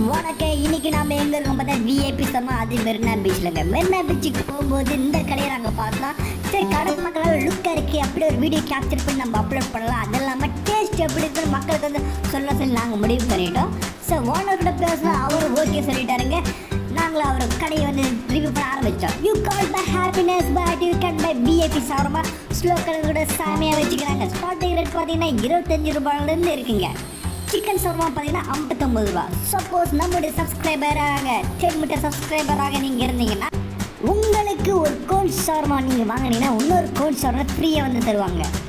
வணக்கம் இன்னைக்கு நாம எங்க இருக்கோம் பார்த்தா விஐபி சர்மா அது மெரினா பீச்லங்க மெரினா பீச்சுக்கு போகும்போது இந்த கடையை நாங்கள் பார்த்தோம் சரி கடல் மக்களால் லுக்காக இருக்கு அப்படி ஒரு வீடியோ கேப்சர் பண்ணி நம்ம அப்லோட் பண்ணலாம் அது இல்லாமல் டேஸ்ட் எப்படி இருக்குன்னு மக்களுக்கு வந்து சொல்ல சொல்லி நாங்கள் முடிவு பண்ணிட்டோம் ஸோ ஓனர் கிட்ட பேசினா அவர் ஓகே சொல்லிட்டாருங்க நாங்களும் அவர் கடையை வந்து ரிவ்யூ பண்ண ஆரம்பித்தோம் you call by happiness but you can buy VIP சாரமா ஸ்லோ கலர் கூட சாமியாக வச்சுக்கிறாங்க ஸ்டார்டிங் ரேட் பார்த்தீங்கன்னா இருபத்தஞ்சு ரூபாயிலேருந்து இருக்குங்க சிக்கன் சர்மா பார்த்தீங்கன்னா ஐம்பத்தொம்பது ரூபா சப்போஸ் நம்முடைய சப்ஸ்கிரைபராக டென் மீட்டர் சப்ஸ்கிரைபராக நீங்கள் இருந்தீங்கன்னா உங்களுக்கு ஒரு கோன் ஷவர்மா நீங்கள் வாங்கினீங்கன்னா இன்னொரு கோன் ஷவர்மா ஃப்ரீயாக வந்து தருவாங்க